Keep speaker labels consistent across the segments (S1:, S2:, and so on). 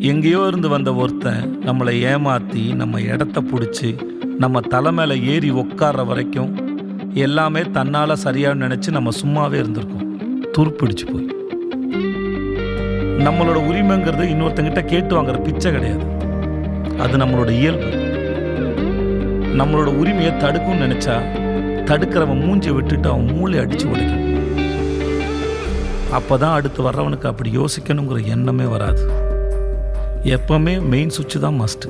S1: எங்கேயோ இருந்து வந்த ஒருத்தன் நம்மளை ஏமாற்றி நம்ம இடத்த பிடிச்சி நம்ம தலை மேலே ஏறி உட்கார்ற வரைக்கும் எல்லாமே தன்னால் சரியாக நினச்சி நம்ம சும்மாவே இருந்திருக்கோம் துருப்பிடிச்சு போய் நம்மளோட உரிமைங்கிறது இன்னொருத்தங்கிட்ட கேட்டு வாங்குற பிச்சை கிடையாது அது நம்மளோட இயல்பு நம்மளோட உரிமையை தடுக்கும்னு நினச்சா தடுக்கிறவன் மூஞ்சியை விட்டுட்டு அவன் மூளை அடித்து உடைக்கணும் அப்போ தான் அடுத்து வர்றவனுக்கு அப்படி யோசிக்கணுங்கிற எண்ணமே வராது எப்பவுமே மெயின் சுவிட்ச் தான் மஸ்ட்டு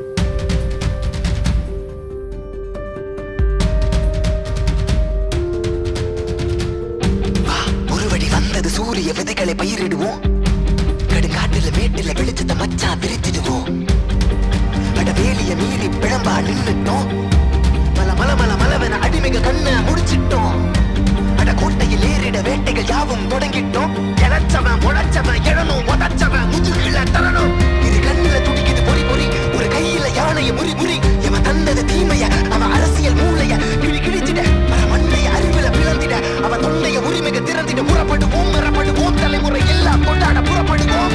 S2: வா ஒருவடி வந்தது சூரிய விதைகளை பயிரிடுவோம் கடுங்காட்டுல மேட்டுல வெளிச்சத்தை மச்சான் பிரித்திடுவோம் அட வேலிய மீறி பிழம்பா நின்னுட்டோம் மல மல மல மலவென அடிமைகள் கண்ண முடிச்சிட்டோம் அட கோட்டையில் ஏறிட வேட்டைகள் யாவும் தொடங்கிட்டோம் இழைச்சவன் முளைச்சவன் எழணும் உதச்சவன் முதுகுல தரணும் இரு கண்ணுல துடிக்குது பொறி பொறி ஒரு கையில யானைய முறி முறி இவன் தந்தது தீமைய அவன் அரசியல் மூளைய கிழி கிழிச்சிட பல மண்டைய அறிவுல பிளந்திட அவன் தொண்டைய உரிமைக்கு திறந்திட புறப்படுவோம் மறப்படுவோம் தலைமுறை எல்லாம் கொண்டாட புறப்படுவோம்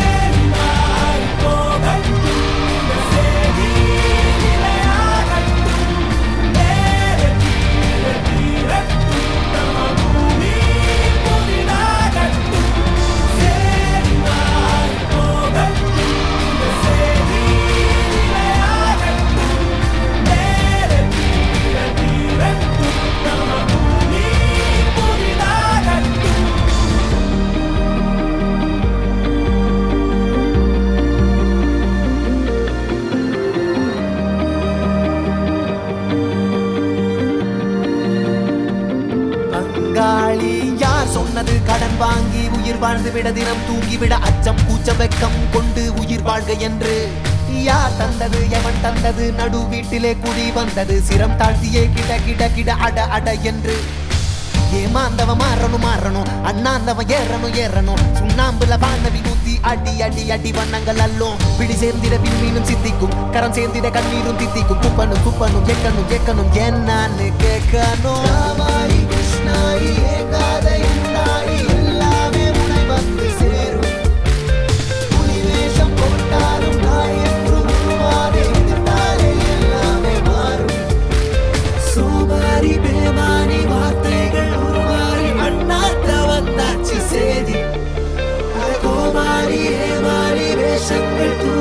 S3: பங்காளி யார் சொன்னது கடன் வாங்கி உயிர் வாழ்ந்து விட தினம் தூங்கிவிட அச்சம் கூச்சம் வெக்கம் கொண்டு உயிர் வாழ்க என்று யார் தந்தது எவன் தந்தது நடு வீட்டிலே குடி வந்தது சிரம் தாழ்த்தியே கிட கிட கிட அட அட என்று ஏமாந்தவன் மாறணும் மாறணும் அண்ணாந்தவன் ஏறணும் ஏறணும் சுண்ணாம்புல பானவி ஊத்தி அடி அடி அடி வண்ணங்கள் அல்லும் பிடி சேர்ந்திட விண்மீனும் சித்திக்கும் கரம் சேர்ந்திட கண்ணீரும் தித்திக்கும் குப்பனும் குப்பனும் கேட்கணும் கேட்கணும் என்னன்னு கேட்கணும் ராமாயி கிருஷ்ணாயி ஏகாதை உண்டாயி எல்லாமே உனை வந்து சேரும் புலி வேஷம் போட்டாலும் நாய் என்று உருவாதே எதிர்த்தாலே எல்லாமே மாறும் சோமாரி பேமானி வார்த்தைகள் உருவாரி அண்ணாத்த வந்தாச்சு சேதி அட கோமாரி ஏமாறி வேஷங்கள் தூ